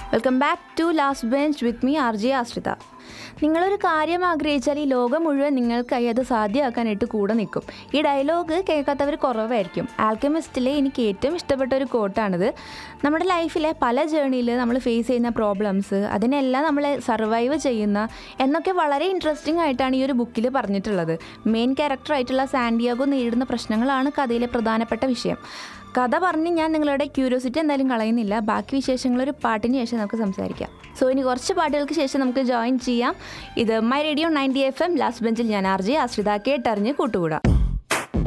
welcome back to last bench with me R J Ashritha നിങ്ങളൊരു കാര്യം ആഗ്രഹിച്ചാൽ ഈ ലോകം മുഴുവൻ നിങ്ങൾക്കായി അത് സാധ്യമാക്കാനായിട്ട് കൂടെ നിൽക്കും ഈ ഡയലോഗ് കേൾക്കാത്തവർ കുറവായിരിക്കും ആൽക്കമിസ്റ്റിലെ എനിക്ക് ഏറ്റവും ഇഷ്ടപ്പെട്ട ഒരു കോട്ടാണിത് നമ്മുടെ ലൈഫിലെ പല ജേണിയിൽ നമ്മൾ ഫേസ് ചെയ്യുന്ന പ്രോബ്ലംസ് അതിനെല്ലാം നമ്മൾ സർവൈവ് ചെയ്യുന്ന എന്നൊക്കെ വളരെ ഇൻട്രസ്റ്റിംഗ് ആയിട്ടാണ് ഈ ഒരു ബുക്കിൽ പറഞ്ഞിട്ടുള്ളത് മെയിൻ ക്യാരക്ടറായിട്ടുള്ള സാൻഡിയാഗോ നേരിടുന്ന പ്രശ്നങ്ങളാണ് കഥയിലെ പ്രധാനപ്പെട്ട വിഷയം കഥ പറഞ്ഞ് ഞാൻ നിങ്ങളുടെ ക്യൂരിയോസിറ്റി എന്തായാലും കളയുന്നില്ല ബാക്കി വിശേഷങ്ങൾ ഒരു പാട്ടിന് ശേഷം നമുക്ക് സംസാരിക്കാം സോ ഇനി കുറച്ച് പാട്ടുകൾക്ക് ശേഷം നമുക്ക് ജോയിൻ ചെയ്യാം ഇത് my radio ninety F M last ബെഞ്ചിൽ ഞാൻ ആർ ജെ ആശ്രിത കേട്ടറിഞ്ഞ് കൂട്ടുകൂടാം